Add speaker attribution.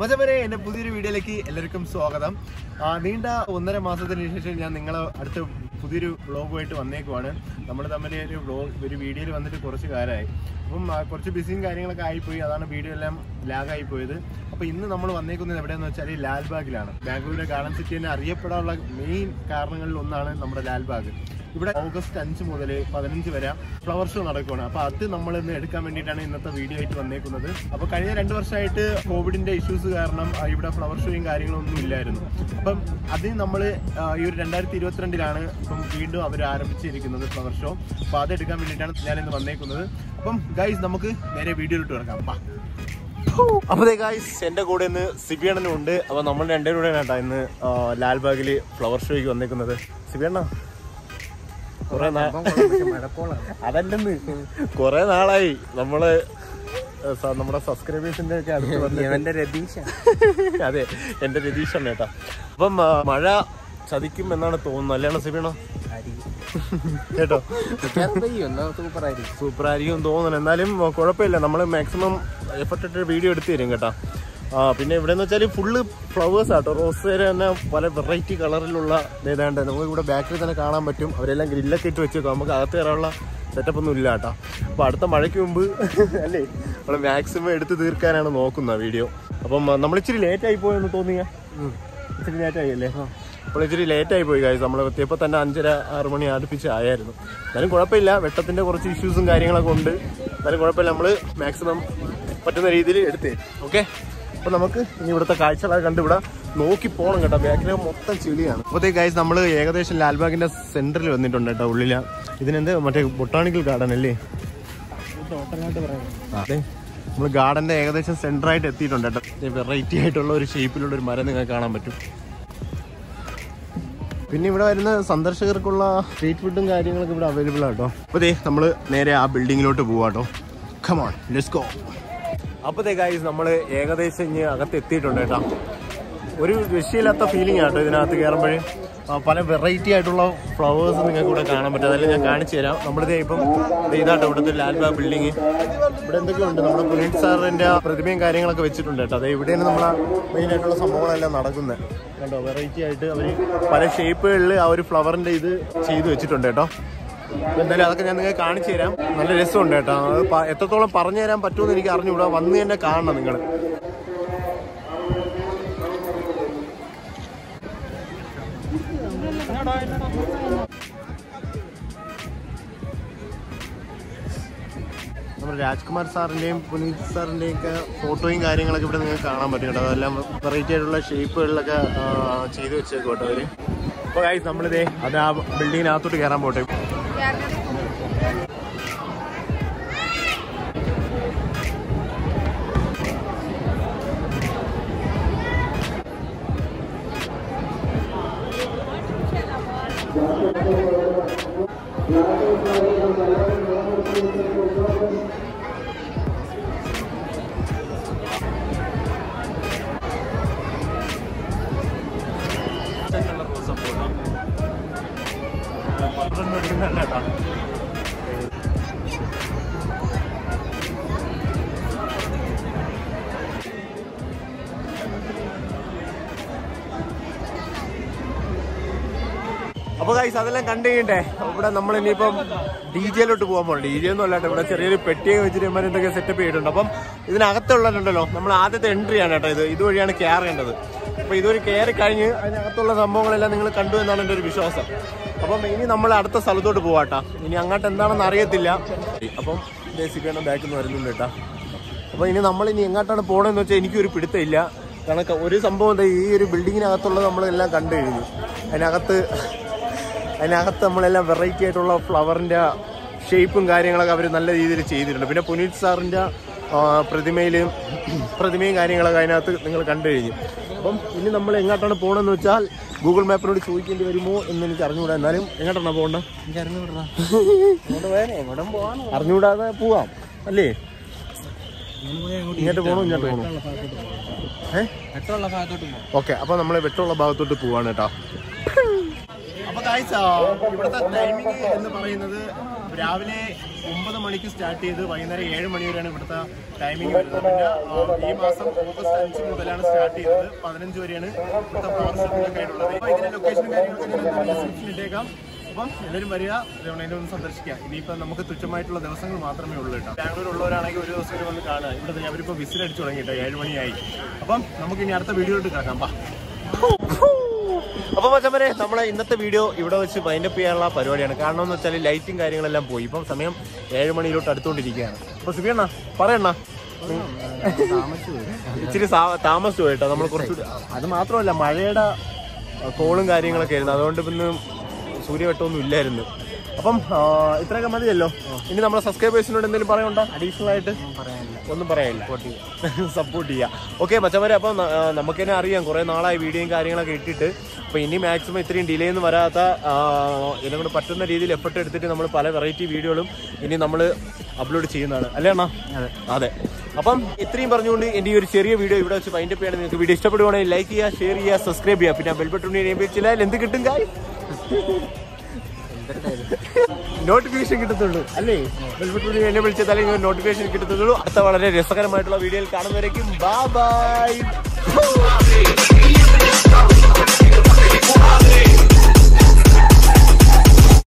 Speaker 1: മജവരെ എന്റെ പുതിയൊരു വീഡിയോയിലേക്ക് എല്ലാവർക്കും സ്വാഗതം ആ, നീണ്ട ഒന്നര മാസത്തിന് ശേഷം ഞാൻ നിങ്ങളെ അടുത്ത് പുതിയൊരു വ്ളോഗുമായിട്ട് വന്നേക്കുവാണ് നമ്മൾ തമ്മിൽ ഒരു വ്ളോഗ് ഒരു വീഡിയോയിൽ വന്നിട്ട് കുറച്ച് കാലമായി അപ്പം ആ, കുറച്ച് ബിസിയും കാര്യങ്ങളൊക്കെ ആയിപ്പോയി അതാണ് വീഡിയോ എല്ലാം ലാഗായി പോയത് അപ്പോൾ ഇന്ന് നമ്മൾ വന്നേക്കുന്നത് എവിടെയെന്ന് വെച്ചാൽ ലാൽബാഗിലാണ് ബാംഗ്ലൂരിലെ ഗാർഡൻ സിറ്റി തന്നെ അറിയപ്പെടാനുള്ള മെയിൻ കാരണങ്ങളിൽ ഒന്നാണ് നമ്മുടെ ലാൽബാഗ് ഇവിടെ ഓഗസ്റ്റ് അഞ്ച് മുതൽ പതിനഞ്ച് വരെ ഫ്ലവർ ഷോ നടക്കുകയാണ് അപ്പൊ അത് നമ്മൾ ഇന്ന് എടുക്കാൻ വേണ്ടിയിട്ടാണ് ഇന്നത്തെ വീഡിയോ ആയിട്ട് വന്നേക്കുന്നത് അപ്പൊ കഴിഞ്ഞ രണ്ട് വർഷമായിട്ട് കോവിഡിന്റെ ഇഷ്യൂസ് കാരണം ആ, ഇവിടെ ഫ്ലവർ ഷോയും കാര്യങ്ങളൊന്നും ഇല്ലായിരുന്നു അപ്പം അതിന് നമ്മൾ ഈ ഒരു രണ്ടായിരത്തി ഇരുപത്തിരണ്ടിലാണ് ഇപ്പം വീണ്ടും അവർ ആരംഭിച്ചിരിക്കുന്നത് ഫ്ലവർ ഷോ അപ്പൊ അത് എടുക്കാൻ വേണ്ടിയിട്ടാണ് ഞാൻ ഇന്ന് വന്നേക്കുന്നത് അപ്പം ഗൈസ് നമുക്ക് നേരെ വീഡിയോയിലിട്ട് കിടക്കാം പാ അപ്പതേ ഗായ്സ് എന്റെ കൂടെ ഇന്ന് സിബിയണ്ണനും ഉണ്ട് അപ്പൊ നമ്മൾ രണ്ടുപേരും കൂടെ കേട്ടോ ഇന്ന് ആ, ലാൽബാഗില് ഫ്ലവർ ഷോയ്ക്ക് വന്നേക്കുന്നത് സിബിയണ്ണ കുറെ നാ അതല്ലെന്ന് കുറെ നാളായി നമ്മള് ഏ, സ- നമ്മുടെ സബ്സ്ക്രൈബേഴ്സിന്റെ ഒക്കെ അടുത്ത് വന്നിട്ട്
Speaker 2: രതീഷ
Speaker 1: അതെ എന്റെ രതീഷ് അണ്ണ കേട്ടാ അപ്പം ആ, മഴ ചതിക്കും എന്നാണ് തോന്നുന്നത് അല്ലേണ സിബിയണ്ണ കേട്ടോ
Speaker 2: സൂപ്പർ ആയിരിക്കും
Speaker 1: സൂപ്പർ ആയിരിക്കും തോന്നുന്നു എന്നാലും ആ, കുഴപ്പമില്ല നമ്മൾ മാക്സിമം എഫർട്ട് ഇട്ട് വീഡിയോ എടുത്തു തരും കേട്ടോ ആ പിന്നെ ഇവിടെ എന്ന് വെച്ചാൽ ഫുള്ള് ഫ്ലവേഴ്സ് ആട്ടോ റോസ് തന്നെ പല വെറൈറ്റി കളറിലുള്ള ഏതാണ്ട് നമുക്ക് ഇവിടെ ബാക്കിൽ തന്നെ കാണാൻ പറ്റും അവരെല്ലാം ഗ്രില്ലൊക്കെ ഇട്ട് വെച്ചേക്കും നമുക്ക് അകത്ത് കയറാനുള്ള സെറ്റപ്പ് ഒന്നും ഇല്ല കേട്ടോ അപ്പോൾ അടുത്ത മഴയ്ക്ക് മുമ്പ് അല്ലേ നമ്മൾ മാക്സിമം എടുത്ത് തീർക്കാനാണ് നോക്കുന്നത് വീഡിയോ അപ്പം നമ്മൾ ഇച്ചിരി ലേറ്റ് ആയി പോയെന്ന് തോന്നിയ ഇച്ചിരി ലേറ്റ് ആയി അല്ലേ അപ്പോൾ ഇച്ചിരി ലേറ്റ് ആയി പോയി കാര്യം നമ്മൾ എത്തിയപ്പോൾ തന്നെ അഞ്ചര ആറ് മണി അടുപ്പിച്ച് ആയായിരുന്നു എന്നാലും കുഴപ്പമില്ല വെട്ടത്തിന്റെ കുറച്ച് ഇഷ്യൂസും കാര്യങ്ങളൊക്കെ ഉണ്ട് എന്നാലും കുഴപ്പമില്ല നമ്മൾ മാക്സിമം പറ്റുന്ന രീതിയിൽ എടുത്തേ ഓക്കെ അപ്പൊ നമുക്ക് ഇനി ഇവിടുത്തെ കാഴ്ചകളൊക്കെ കണ്ട് ഇവിടെ നോക്കി പോകണം കേട്ടോ ബാക്കിലെ മൊത്തം ചെളിയാണ് അപ്പോഴത്തേക്ക് ഗൈസ് നമ്മൾ ഏകദേശം ലാൽബാഗിന്റെ സെന്ററിൽ വന്നിട്ടുണ്ട് കേട്ടോ ഉള്ളില ഇതിനെന്ത് മറ്റേ ബൊട്ടാണിക്കൽ ഗാർഡൻ അല്ലേ അതെ നമ്മൾ ഗാർഡന്റെ ഏകദേശം സെന്റർ ആയിട്ട് എത്തിയിട്ടുണ്ട് കേട്ടോ വെറൈറ്റി ആയിട്ടുള്ള ഒരു ഷേപ്പിലുള്ള ഒരു മരം നിങ്ങൾക്ക് കാണാൻ പറ്റും പിന്നെ ഇവിടെ വരുന്ന സന്ദർശകർക്കുള്ള സ്ട്രീറ്റ് ഫുഡും കാര്യങ്ങളൊക്കെ ഇവിടെ അവൈലബിൾ ആട്ടോ അപ്പോൾ ദേ നമ്മൾ നേരെ ആ ബിൽഡിങ്ങിലോട്ട് പോവാട്ടോ കമോൺ ലെറ്റ്സ് ഗോ അപ്പോൾ ദേ ഗൈസ് നമ്മൾ ഏകദേശം ഇനി അകത്ത് എത്തിയിട്ടുണ്ട് കേട്ടോ ഒരു രക്ഷയില്ലാത്ത ഫീലിംഗ് ആട്ടോ ഇതിനകത്ത് കയറുമ്പോഴേ പല വെറൈറ്റി ആയിട്ടുള്ള ഫ്ലവേഴ്സ് നിങ്ങൾക്ക് ഇവിടെ കാണാൻ പറ്റും അതെല്ലാം ഞാൻ കാണിച്ചു തരാം നമ്മളിത് ഇപ്പം ദേ ഇതാട്ടോ ഇവിടുത്തെ ലാൽബാഗ് ബിൽഡിങ് ഇവിടെ എന്തൊക്കെയുണ്ട് നമ്മുടെ പുനീത് സാറിന്റെ പ്രതിമയും കാര്യങ്ങളൊക്കെ വെച്ചിട്ടുണ്ട് കേട്ടോ അതെ ഇവിടെയാണ് നമ്മളെ മെയിൻ ആയിട്ടുള്ള സംഭവങ്ങളെല്ലാം നടക്കുന്നത് കണ്ടോ വെറൈറ്റി ആയിട്ട് അവർ പല ഷേപ്പുകളിൽ ആ ഒരു ഫ്ലവറിന്റെ ഇത് ചെയ്തു വെച്ചിട്ടുണ്ട് കേട്ടോ അപ്പൊ എന്തായാലും അതൊക്കെ ഞാൻ നിങ്ങൾക്ക് കാണിച്ചു തരാം നല്ല രസമുണ്ട് കേട്ടോ അത് പ- എത്രത്തോളം പറഞ്ഞു തരാൻ പറ്റുമെന്ന് എനിക്ക് അറിഞ്ഞൂടാ വന്ന് തന്നെ കാണണം നിങ്ങൾ നമ്മുടെ രാജ്കുമാർ സാറിന്റെയും പുനീത് സാറിന്റെയും ഒക്കെ ഫോട്ടോയും കാര്യങ്ങളൊക്കെ ഇവിടെ നിങ്ങൾക്ക് കാണാൻ പറ്റും കേട്ടോ അതെല്ലാം വെറൈറ്റി ആയിട്ടുള്ള ഷേപ്പുകളിലൊക്കെ ആ, ചെയ്തു വെച്ചേക്കും കേട്ടോ അവര് അപ്പോൾ ഗൈസ് നമ്മളിതേ അത് ആ ബിൽഡിങ്ങിനകത്തോട്ട് കയറാൻ പോട്ടെ പന്ത്രണ്ട് എടുക്കുന്നുണ്ട് കേട്ടോ അപ്പൊ ഗൈസ് അതെല്ലാം കണ്ടു കഴിഞ്ഞിട്ടെ ഇവിടെ നമ്മൾ ഇനിയിപ്പം ഡി ജെയിലോട്ട് പോകാൻ പോകണം ഡി ജെ ഒന്നും അല്ലാട്ടോ ഇവിടെ ചെറിയൊരു പെട്ടിയൊക്കെ വെച്ചിട്ട് ഇവന്മാർ എന്തൊക്കെ സെറ്റപ്പ് ചെയ്തിട്ടുണ്ട് അപ്പം ഇതിനകത്തുള്ളതുണ്ടല്ലോ നമ്മൾ ആദ്യത്തെ എൻട്രി ആണ് കേട്ടോ ഇത് ഇതുവഴിയാണ് കയറേണ്ടത് അപ്പൊ ഇതൊരു കയറി കഴിഞ്ഞ് അതിനകത്തുള്ള സംഭവങ്ങളെല്ലാം നിങ്ങൾ കണ്ടു എന്നാണ് എൻ്റെ ഒരു വിശ്വാസം അപ്പം ഇനി നമ്മൾ അടുത്ത സ്ഥലത്തോട്ട് പോവാട്ടാ ഇനി അങ്ങോട്ട് എന്താണെന്ന് അറിയത്തില്ല അപ്പം ബേസിക്കാണ് ബാക്കിൽ നിന്ന് വരുന്നുണ്ട് കേട്ടാ അപ്പൊ ഇനി നമ്മൾ ഇനി എങ്ങോട്ടാണ് പോകണമെന്ന് വെച്ചാൽ എനിക്കൊരു പിടുത്തമില്ല കാരണം ക- ഒരു സംഭവം ദേ ഈ ഒരു ബിൽഡിങ്ങിനകത്തുള്ളത് നമ്മളെല്ലാം കണ്ടു കഴിഞ്ഞു അതിനകത്ത് അതിനകത്ത് നമ്മളെല്ലാം വെറൈറ്റി ആയിട്ടുള്ള ഫ്ലവറിന്റെ ഷേപ്പും കാര്യങ്ങളൊക്കെ അവർ നല്ല രീതിയിൽ ചെയ്തിട്ടുണ്ട് പിന്നെ പുനീത് സാറിന്റെ ആ, പ്രതിമയിലും പ്രതിമയും കാര്യങ്ങളൊക്കെ അതിനകത്ത് നിങ്ങൾ കണ്ടു കഴിഞ്ഞു അപ്പം ഇനി നമ്മൾ എങ്ങോട്ടാണ് പോകണമെന്ന് വെച്ചാൽ ഗൂഗിൾ മാപ്പിനോട് ചോദിക്കേണ്ടി വരുമോ എന്ന് എനിക്ക് അറിഞ്ഞുകൂടാ എന്നാലും എങ്ങോട്ടാണ് പോകേണ്ടത്
Speaker 2: എനിക്ക് അറിഞ്ഞൂടാ ഇങ്ങോട്ട് പോയാലേ എവിടെ പോവാണ്
Speaker 1: അറിഞ്ഞുകൂടാതെ പോവാം അല്ലേ ഇങ്ങോട്ട് പോകണോ ഇങ്ങോട്ട് പോകണോ ഏഹ്
Speaker 2: വെട്ടമുള്ള ഭാഗത്തോട്ട് പോവാം
Speaker 1: ഓക്കെ അപ്പൊ നമ്മൾ വെട്ടമുള്ള ഭാഗത്തോട്ട് പോവാണ് കേട്ടോ അപ്പൊ കാഴ്ച ഇവിടുത്തെ ടൈമിംഗ് എന്ന് പറയുന്നത് രാവിലെ ഒമ്പത് മണി മണിക്ക് സ്റ്റാർട്ട് ചെയ്ത് വൈകുന്നേരം ഏഴ് മണി വരെയാണ് ഇവിടുത്തെ ടൈമിംഗ് വരുന്നത് പിന്നെ ആ, ഈ മാസം ഓഗസ്റ്റ് അഞ്ച് മുതലാണ് സ്റ്റാർട്ട് ചെയ്തത് പതിനഞ്ച് വരെയാണ് ഇവിടുത്തെ ഫ്ലവർ ഷോപ്പിലൊക്കെ ആയിട്ടുള്ളത് അപ്പോൾ ഇതിന്റെ ലൊക്കേഷനും കാര്യങ്ങളൊക്കെ ഞാൻ ഡിസ്ക്രിപ്ഷനിൽ ഇട്ടേക്കാം അപ്പം എല്ലാവരും വരിക ഇതേപോലെ ഒന്ന് സന്ദർശിക്കുക ഇനിയിപ്പോൾ നമുക്ക് തുച്ഛമായിട്ടുള്ള ദിവസങ്ങൾ മാത്രമേ ഉള്ളൂ കേട്ടോ ബാംഗ്ലൂർ ഉള്ളവരാണെങ്കിൽ ഒരു ദിവസം കൂടി വന്ന് കാണുക ഇവിടെ അവരിപ്പോൾ വിസിലടിച്ച് തുടങ്ങിയിട്ട് ഏഴ് മണിയായി അപ്പം നമുക്ക് ഇനി അടുത്ത വീഡിയോ ഇട്ട് കാക്കാം വാ അപ്പൊ മച്ചമ്മരെ നമ്മളെ ഇന്നത്തെ വീഡിയോ ഇവിടെ വെച്ച് വൈൻഡപ്പ് ചെയ്യാനുള്ള പരിപാടിയാണ് കാരണം എന്ന് വെച്ചാൽ ലൈറ്റും കാര്യങ്ങളെല്ലാം പോയി ഇപ്പം സമയം ഏഴ് മണിയിലോട്ട് അടുത്തുകൊണ്ടിരിക്കുകയാണ് അപ്പൊ സുബിയണ്ണ പറയണ്ണ ഇച്ചിരി സാ- താമസിച്ചു കേട്ടോ നമ്മൾ കുറച്ചുകൂടി അത് മാത്രമല്ല മഴയുടെ കോളും കാര്യങ്ങളൊക്കെ ആയിരുന്നു അതുകൊണ്ട് പിന്നെ സൂര്യവട്ടമൊന്നും ഇല്ലായിരുന്നു അപ്പം ആ, ഇത്രയൊക്കെ മതിയല്ലോ ഇനി നമ്മളെ സബ്സ്ക്രൈബേഴ്സിനോട് എന്തെങ്കിലും പറയുന്നുണ്ടോ അഡീഷണൽ ആയിട്ട്
Speaker 2: പറയാനില്ല
Speaker 1: ഒന്നും പറയാനില്ല സപ്പോർട്ട് ചെയ്യാം ഓക്കെ മച്ചവരെ അപ്പം ന- ആ, നമുക്ക് തന്നെ അറിയാം കുറേ നാളായി വീഡിയോയും കാര്യങ്ങളൊക്കെ ഇട്ടിട്ട് അപ്പോൾ ഇനി മാക്സിമം ഇത്രയും ഡിലേ ഒന്നും വരാത്ത ആ, ഇതിനെ കൊണ്ട് പറ്റുന്ന രീതിയിൽ എഫർട്ട് എടുത്തിട്ട് നമ്മൾ പല വെറൈറ്റി വീഡിയോകളും ഇനി നമ്മൾ അപ്ലോഡ് ചെയ്യുന്നതാണ് അല്ലേ അണ്ണാ അതെ അപ്പം ഇത്രയും പറഞ്ഞുകൊണ്ട് എൻ്റെ ഈ ഒരു ചെറിയ വീഡിയോ ഇവിടെ വെച്ച് വൈൻഡ് അപ്പ് ചെയ്യണം നിങ്ങൾക്ക് വീഡിയോ ഇഷ്ടപ്പെടുവാണെങ്കിൽ ലൈക്ക് ചെയ്യുക ഷെയർ ചെയ്യുക സബ്സ്ക്രൈബ് ചെയ്യുക പിന്നെ ബെൽബട്ടൺ ചെയ്യുമ്പോൾ എന്ത് കിട്ടും കായ് നോട്ടിഫിക്കേഷൻ കിട്ടത്തുള്ളൂ അല്ലേ ബെൽബട്ടൺ എന്നെ വിളിച്ചാൽ അല്ലെങ്കിൽ നോട്ടിഫിക്കേഷൻ കിട്ടത്തുള്ളൂ അടുത്ത വളരെ രസകരമായിട്ടുള്ള വീഡിയോയിൽ കാണുന്നവരേക്കും ബൈ ബൈ